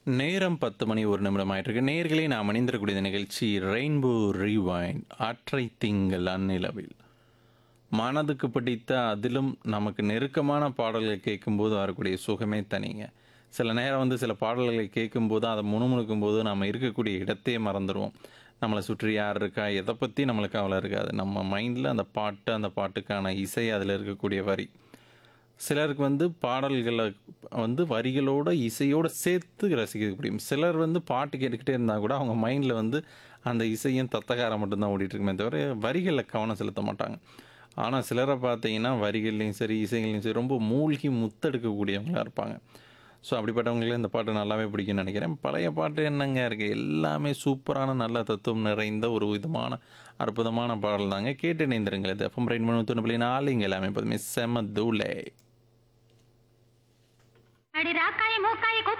நேரம் பத்து மணி ஒரு நிமிடம் ஆயிட்டிருக்கு நேர்களே நாம் அணிந்திருக்கூடிய நிகழ்ச்சி ரெயின்போ ரீவைண்ட் அற்றை திங்கள் அந்நிலவில் மனதுக்கு பிடித்த அதிலும் நமக்கு நெருக்கமான பாடல்கள் கேட்கும்போது வரக்கூடிய சுகமே தனிங்க சில நேரம் வந்து சில பாடல்களை கேட்கும்போது அதை முணுமுணுக்கும் போது நம்ம இருக்கக்கூடிய இடத்தையே மறந்துடுவோம் நம்மளை சுற்றி யார் இருக்கா எதை பற்றி நம்மளுக்கு கவலை இருக்காது நம்ம மைண்டில் அந்த பாட்டு அந்த பாட்டுக்கான இசை அதில் இருக்கக்கூடிய வரி சிலருக்கு வந்து பாடல்களை வந்து வரிகளோட இசையோடு சேர்த்து ரசிக்க முடியும் சிலர் வந்து பாட்டு கேட்டுக்கிட்டே இருந்தால் கூட அவங்க மைண்டில் வந்து அந்த இசையும் தத்தகாரம் மட்டும்தான் ஓடிட்டு இருக்குமே தவிர வரிகளில் கவனம் செலுத்த மாட்டாங்க ஆனால் சிலரை பார்த்தீங்கன்னா வரிகள்லையும் சரி இசைகள்லையும் சரி ரொம்ப மூழ்கி முத்தெடுக்கக்கூடியவங்களா இருப்பாங்க ஸோ அப்படிப்பட்டவங்களே இந்த பாட்டு நல்லாவே பிடிக்கும்னு நினைக்கிறேன் பழைய பாட்டு என்னங்க இருக்குது எல்லாமே சூப்பரான நல்ல தத்துவம் நிறைந்த ஒரு விதமான அற்புதமான பாடல் தாங்க கேட்டு இணைந்திருங்கள் இது எஃப்எம் ரெயின் மணி தொண்ணூறு நாலு இங்கே எல்லாமே எப்போதுமே செம தூளே அடி ராக்காய் மூக்காய்